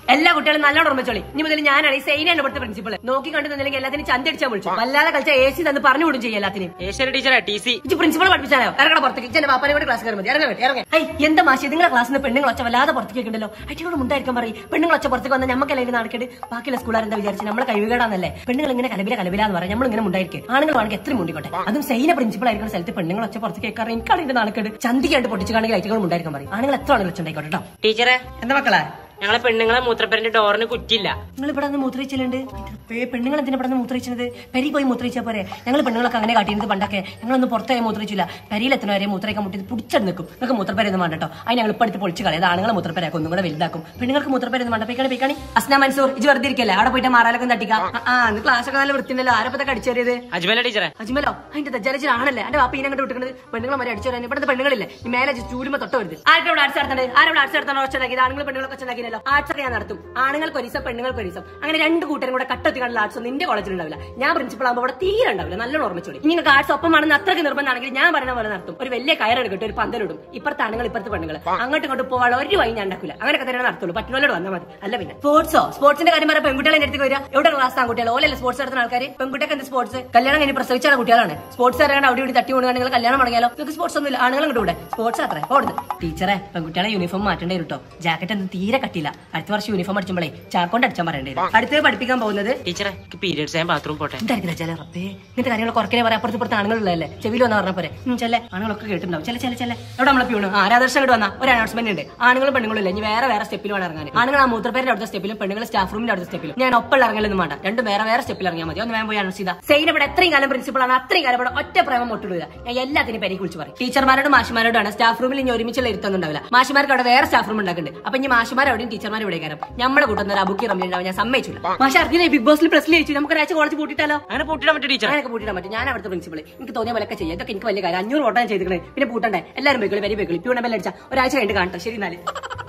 എല്ലാ കുട്ടികളും നല്ലോണം ഓർമ്മിച്ചോളി ഇനി മുതൽ ഞാനാണ് ഈ സൈനാണ് ഇവിടുത്തെ പ്രിൻസിപ്പൾ നോക്കി കണ്ടു തന്നില്ലെങ്കിൽ എല്ലാത്തിനും ചന്ത അടിച്ചാൽ വിളിച്ചു വല്ലാതെ കളിച്ച എ സി തന്ന് പറഞ്ഞു വിടും ചെയ്യും എല്ലാത്തിനും ഏശ്വര ടീച്ചറെ ടി സി ഇജ്ജ് പ്രിൻസിപ്പൾ പഠിപ്പിച്ചാലോ ഇറങ്ങണ പുറത്തേക്ക് ഇജ്ജ് എന്റെ പാപ്പാനെ കൂടെ ക്ലാസ് കയറി മതി ഇറങ്ങ ഇറങ്ങ ഐ എന്താ മാഷി നിങ്ങളെ ക്ലാസ്സിൽ നിന്ന് പെണ്ണുങ്ങൾ ഒച്ച വല്ലാതെ പുറത്തേക്ക് വെക്കണ്ടല്ലോ അച്ഛനോട് മുണ്ടായിരിക്കാൻ പറയും പെണ്ണുങ്ങൾ ഒച്ച പുറത്തേക്ക് വന്നാൽ നമുക്കല്ലേ നാടക്കേട് ബാക്കിയുള്ള സ്കൂളുകാർ എന്താ വിചാരിച്ചു നമ്മളെ കഴിവുകേടാന്നല്ലേ പെണ്ണുങ്ങൾ ഇങ്ങനെ കലബില കലബില എന്ന് പറയാം നമ്മൾ ഇങ്ങനെ മുണ്ടായിരിക്കും ആണുങ്ങൾ ആണെങ്കിൽ എത്ര മുണ്ടിക്കോട്ടെ അതും സൈന പ്രിൻസിപ്പൾ ആയിരിക്കുന്ന സ്ഥലത്ത് പെണ്ണുങ്ങൾ ഒച്ച പുറത്തേക്ക് കേൾക്കാറ് എനിക്കാണ് ഇതിന്റെ നാണക്കേട് ചന്തിക്കാണ്ട് പൊട്ടിച്ചാണെങ്കിൽ ഐറ്റുകൾ മുണ്ടായിരിക്കാൻ പറയും ആണുങ്ങൾ എത്ര ആളുകൾ ഉണ്ടായിക്കോട്ടെ കേട്ടോ ടീച്ചറെ എന്താ മക്കളെ ഞങ്ങളെ പെണ്ണുങ്ങളെ മൂത്രപ്പരന്റെ ഡോറിന് കുറ്റില്ല നിങ്ങൾ ഇവിടെ നിന്ന് മൂത്രയിച്ചിലുണ്ട് പെണ്ണുങ്ങൾ എന്തിനാ ഇവിടെ നിന്ന് മൂത്രയിച്ചത് പെരി പോയി മൂത്രയിച്ചാ പോരെ ഞങ്ങൾ പെണ്ണുങ്ങളൊക്കെ അങ്ങനെ കാട്ടിയിരുന്നത് പണ്ടൊക്കെ ഞങ്ങളൊന്നും പുറത്തായി മൂത്രയിച്ചില്ല പെരിയിൽ എത്തുന്ന വരെ മൂത്രയ്ക്കാൻ മുട്ടി പിടിച്ചെടുത്ത് നിൽക്കും നിങ്ങൾക്ക് മൂത്രപ്പേരൊന്നും വേണ്ട കേട്ടോ അതിന് ഞങ്ങൾ ഇപ്പൊ എടുത്ത് പൊളിച്ച് കളയത് ആണുങ്ങളെ മൂത്രപ്പേരാക്കും ഒന്നും കൂടെ വലുതാക്കും പെണ്ണുങ്ങൾക്ക് മൂത്രപ്പേരൊന്നും വേണ്ട പേക്കാണി പേക്കാണി അസ്ന മൻസൂർ ഇജ് വെറുതെ ഇരിക്കല്ലേ അവിടെ പോയിട്ട് മാറാലൊക്കെ തട്ടിക്കാം ആ അന്ന് ക്ലാസ് ഒക്കെ നല്ല വൃത്തിയുണ്ടല്ലോ ആരപ്പത്തെ കടിച്ചേറിയത് അജ്മല ടീച്ചറെ അജ്മലോ അതിന്റെ ദജ്ജാലച്ചിലാണല്ലേ എന്റെ വാപ്പ ഇതിനെ വിട്ടിട്ടുണ്ട് പെണ്ണുങ്ങളെ മരി അടിച്ചു വരാൻ ഇവിടുത്തെ പെണ്ണുങ്ങളില്ലേ ഈ മേലെ ചൂടുമ്പോ തൊട്ട് വരുത് ആർക്കും ഇവിടെ ആർട്സ് നടത്തണ്ട് ആരോട് ആർട്സ് നടത്താൻ ഒച്ചണ്ടാക്കിയത് ആണുങ്ങൾ പെണ്ണുങ്ങളൊക്കെ ഒച്ചണ്ടാക്കിയല്ലോ ആർട്സ് ഒക്കെ ഞാൻ നടത്തും ആണുങ്ങൾക്ക് ഒരീസം പെണ്ണുങ്ങൾക്ക് ഒരീസം അങ്ങനെ രണ്ട് കൂട്ടരും കൂടെ കട്ടെത്തി കണ്ടുള്ള ആർട്സ് ഒന്നും നിന്റെ കോളേജിൽ ഉണ്ടാവില്ല ഞാൻ പ്രിൻസിപ്പൾ ആകുമ്പോൾ ഇവിടെ തീരെ ഉണ്ടാവില്ല നല്ലോണം ഓർമ്മിച്ചോളി നിങ്ങൾക്ക് ആർട്സ് ഒപ്പമാണെന്ന് അത്രയ്ക്ക് നിർബന്ധമാണെങ്കിൽ ഞാൻ പറയുന്ന പോലെ നടത്തും ഒരു വലിയ കയറെടുക്കട്ടെ ഒരു പന്തലിടും ഇപ്പുറത്തെ ആണുങ്ങൾ ഇപ്പുറത്തെ പെണ്ണുങ്ങൾ അങ്ങോട്ടും ഇങ്ങോട്ട് പോകാനുള്ള ഒരു വഴി ഞാൻ ഉണ്ടാക്കില്ല അങ്ങനെയൊക്കെ തന്നെ നടത്തുള്ളൂ പറ്റുന്നവരോട് വന്നാൽ മതി അല്ല പിന്നെ സ്പോർട്സോ സ്പോർട്സിന്റെ കാര്യം പറയാൻ പെൺകുട്ടികളെ എന്റെ അടുത്ത് വരിക എവിടെ ക്ലാസ് ആൺകുട്ടികൾ ഓലല്ലേ സ്പോർട്സ് നടത്തുന്ന ആൾക്കാർ പെൺകുട്ടിയൊക്കെ എന്ത് സ്പോർട്സ് കല്യാണം കഴിഞ്ഞ് പ്രസവിച്ചാണ് കുട്ടികളാണ് സ്പോർട്സ് അറിയാണ്ട് അവിടെ ഇവിടെ തട്ടി കൊണ്ട് നിങ്ങൾ കല്യാണം മുടങ്ങിയാലോ നിങ്ങൾക്ക് സ്പോർട്സ് ഒന്നും ഇല്ല ആണുങ്ങൾ ഇങ്ങോട്ട് ഇവിടെ സ്പോർട്സ് അത്ര ഓടുന്നത് ടീച്ചറെ പെൺകുട്ടികളെ യൂണിഫോം മാറ്റേണ്ടി കേട്ടോ ജാക്കറ്റ് ഒന്നും തീരെ കട്ടില്ല അടുത്ത വർഷം യൂണിഫോം അടിച്ചുമ്പോഴേ ചാക്കോണ്ട് അടിച്ചാൻ പറയേണ്ടി വരും അടുത്ത് പഠിപ്പിക്കാൻ പോകുന്നത് ടീച്ചറെ പീരിയഡ്സ് ഞാൻ ബാത്റൂം പോട്ടെ എന്തായിരിക്കും ചില റബ്ബേ ഇങ്ങനത്തെ കാര്യങ്ങൾ കുറക്കനെ പറയാം അപ്പുറത്ത് ഇപ്പുറത്ത് ആണുങ്ങളുള്ളതല്ലേ ചെവിയിൽ വന്ന പറഞ്ഞ പോലെ ചില ആണുങ്ങളൊക്കെ കേട്ടിട്ടുണ്ടാവും ചില ചില ചില എവിടെ നമ്മളെ പ്യൂണ് ആ ആരാദർശം ഇങ്ങോട്ട് വന്ന ഒരു അനൗൺസ്മെന്റ് ഉണ്ട് ആണുങ്ങളും പെണ്ണുങ്ങളും ഇല്ല ഇനി വേറെ വേറെ സ്റ്റെപ്പിൽ വേണം ഇറങ്ങാൻ ആണുങ്ങൾ ആ മൂത്രപ്പേരുടെ അടുത്ത സ്റ്റെപ്പിലും പെണ്ണുങ്ങൾ സ്റ്റാഫ് റൂമിന്റെ അടുത്ത സ്റ്റെപ്പിലും ഞാൻ ഒപ്പം ഇറങ്ങലൊന്നും വേണ്ട രണ്ടും വേറെ വേറെ സ്റ്റെപ്പിൽ ഇറങ്ങിയാൽ മതി ഒന്ന് വേഗം പോയി അനൗൺസ് ചെയ്താ സെയിൻ ഇവിടെ എത്രയും കാലം പ്രിൻസിപ്പൾ ആണ് അത്രയും കാലം ഇവിടെ ഒറ്റ പ്രേമം മുട്ടിടുക ഞാൻ എല്ലാത്തിനും പേരെ കുറിച്ച് പറയും ടീച്ചർമാരോടും മാഷിമാരോടാണ് സ്റ്റാഫ് റൂമിൽ ഇനി ഒരുമിച്ചുള്ള ഇരുത്തൊന്നും ഉണ്ടാവില്ല മാഷിമാർക്ക് അവിടെ വേറെ സ്റ്റാഫ് റൂം ഉണ്ടാക്കുന്നുണ്ട് അപ്പൊ ഇനി മാഷിമാർ അവിടെയും ടീച്ചർമാർ ഇവിടെ കയറും നമ്മുടെ കൂട്ടുന്ന ഒരു അബുക്കി റമ്മിൽ ഉണ്ടാവും ഞാൻ സമ്മതിച്ചില്ല മാഷ അറിഞ്ഞില്ലേ ബിഗ് ബോസിൽ പ്രസ് ജയിച്ചു നമുക്ക് ഒരാഴ്ച കോളേജ് പൂട്ടിട്ടാലോ അങ്ങനെ പൂട്ടിടാൻ പറ്റും ടീച്ചർ ഞാനൊക്കെ പൂട്ടിടാൻ പറ്റും ഞാൻ അവിടുത്തെ പ്രിൻസിപ്പൾ എനിക്ക് തോന്നിയ പോലെയൊക്കെ ചെയ്യാം ഇതൊക്കെ എനിക്ക് വലിയ കാര്യം അഞ്ഞൂറ് വോട്ടാണ് ചെയ്തിരിക്കണേ പിന്നെ പൂട്ടണ്ടേ എല്ലാവരും പോയിക്കളി വരി പോയിക്കളി പ്യൂണ ബെല്ലടിച്ച ഒരാഴ്ച കഴിഞ്ഞിട്ട് കാണട്ടെ ശരി എന്നാല്